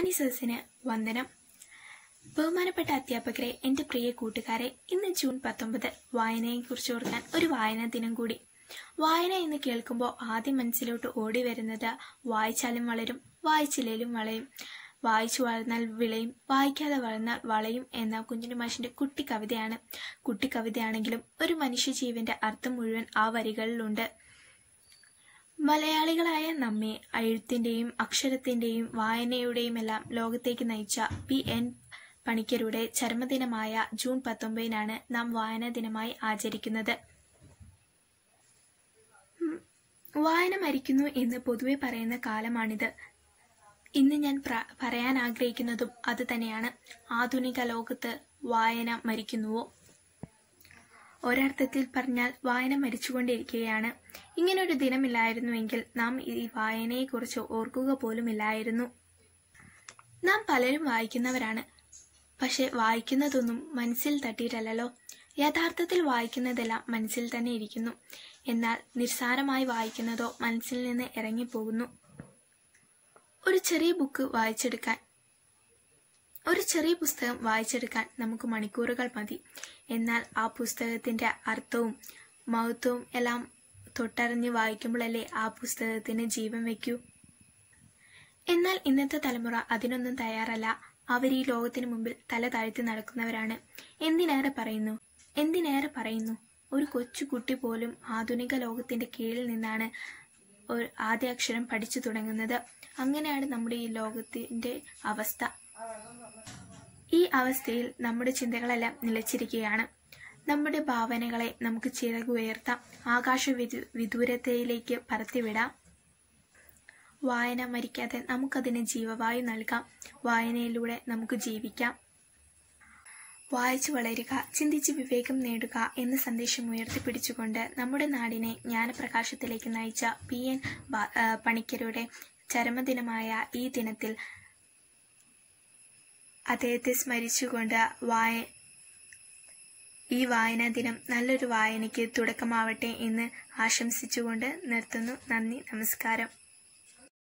മാന്യ സദസ്സിന് വന്ദനം ബഹുമാനപ്പെട്ട അധ്യാപകരെ എന്റെ പ്രിയ കൂട്ടുകാരെ ഇന്ന് ജൂൺ പത്തൊമ്പത് വായനയെക്കുറിച്ച് ഓർക്കാൻ ഒരു വായനാ ദിനം കൂടി വായന എന്ന് കേൾക്കുമ്പോൾ ആദ്യം മനസ്സിലോട്ട് ഓടി വരുന്നത് വായിച്ചാലും വളരും വായിച്ചില്ലേലും വളയും വായിച്ചു വളർന്നാൽ വിളയും വായിക്കാതെ വളർന്നാൽ വളയും എന്ന കുഞ്ഞിന് മാഷിന്റെ കുട്ടി കവിതയാണ് കുട്ടി കവിതയാണെങ്കിലും ഒരു മനുഷ്യജീവന്റെ അർത്ഥം മുഴുവൻ ആ വരികളിലുണ്ട് മലയാളികളായ നമ്മെ എഴുത്തിന്റെയും അക്ഷരത്തിന്റെയും വായനയുടെയും എല്ലാം ലോകത്തേക്ക് നയിച്ച പി എൻ പണിക്കരുടെ ചരമദിനമായ ജൂൺ പത്തൊമ്പതിനാണ് നാം വായനാ ദിനമായി ആചരിക്കുന്നത് ഉം, വായന മരിക്കുന്നു എന്ന് പൊതുവെ പറയുന്ന കാലമാണിത് ഇന്ന് ഞാൻ പ്ര- പറയാൻ ആഗ്രഹിക്കുന്നതും അത് തന്നെയാണ് ആധുനിക ലോകത്ത് വായന മരിക്കുന്നുവോ ഒരർത്ഥത്തിൽ പറഞ്ഞാൽ വായന മരിച്ചുകൊണ്ടിരിക്കുകയാണ് ഇങ്ങനൊരു ദിനമില്ലായിരുന്നുവെങ്കിൽ നാം ഈ വായനയെക്കുറിച്ച് ഓർക്കുക പോലുമില്ലായിരുന്നു നാം പലരും വായിക്കുന്നവരാണ് പക്ഷെ വായിക്കുന്നതൊന്നും മനസ്സിൽ തട്ടിയിട്ടല്ലോ യഥാർത്ഥത്തിൽ വായിക്കുന്നതെല്ലാം മനസ്സിൽ തന്നെ ഇരിക്കുന്നു എന്നാൽ നിസ്സാരമായി വായിക്കുന്നതോ മനസ്സിൽ നിന്ന് ഇറങ്ങിപ്പോകുന്നു ഒരു ചെറിയ ബുക്ക് വായിച്ചെടുക്കാൻ ഒരു ചെറിയ പുസ്തകം വായിച്ചെടുക്കാൻ നമുക്ക് മണിക്കൂറുകൾ മതി എന്നാൽ ആ പുസ്തകത്തിന്റെ അർത്ഥവും മഹത്വവും എല്ലാം തൊട്ടറിഞ്ഞ് വായിക്കുമ്പോഴല്ലേ ആ പുസ്തകത്തിന് ജീവൻ വെക്കൂ എന്നാൽ ഇന്നത്തെ തലമുറ അതിനൊന്നും തയ്യാറല്ല അവർ ഈ ലോകത്തിന് മുമ്പിൽ തല താഴ്ത്തി നടക്കുന്നവരാണ് എന്തിനേറെ പറയുന്നു എന്തിനേറെ പറയുന്നു ഒരു കൊച്ചു കുട്ടി പോലും ആധുനിക ലോകത്തിന്റെ കീഴിൽ നിന്നാണ് ഒരു ആദ്യ അക്ഷരം പഠിച്ചു തുടങ്ങുന്നത് അങ്ങനെയാണ് നമ്മുടെ ഈ ലോകത്തിന്റെ അവസ്ഥ ഈ അവസ്ഥയിൽ നമ്മുടെ ചിന്തകളെല്ലാം നിലച്ചിരിക്കുകയാണ് നമ്മുടെ ഭാവനകളെ നമുക്ക് ചിറകുയർത്താം ആകാശ വിദു വിദൂരതയിലേക്ക് പറത്തിവിടാം വായന മരിക്കാതെ നമുക്കതിന് ജീവവായു നൽകാം വായനയിലൂടെ നമുക്ക് ജീവിക്കാം വായിച്ചു വളരുക ചിന്തിച്ച് വിവേകം നേടുക എന്ന സന്ദേശം ഉയർത്തിപ്പിടിച്ചുകൊണ്ട് നമ്മുടെ നാടിനെ ജ്ഞാനപ്രകാശത്തിലേക്ക് നയിച്ച പി എൻ ബ- ആ, പണിക്കരുടെ ചരമദിനമായ ഈ ദിനത്തിൽ അദ്ദേഹത്തെ സ്മരിച്ചുകൊണ്ട് വായ ഈ വായനാ ദിനം നല്ലൊരു വായനയ്ക്ക് തുടക്കമാവട്ടെ എന്ന് ആശംസിച്ചുകൊണ്ട് നിർത്തുന്നു നന്ദി നമസ്കാരം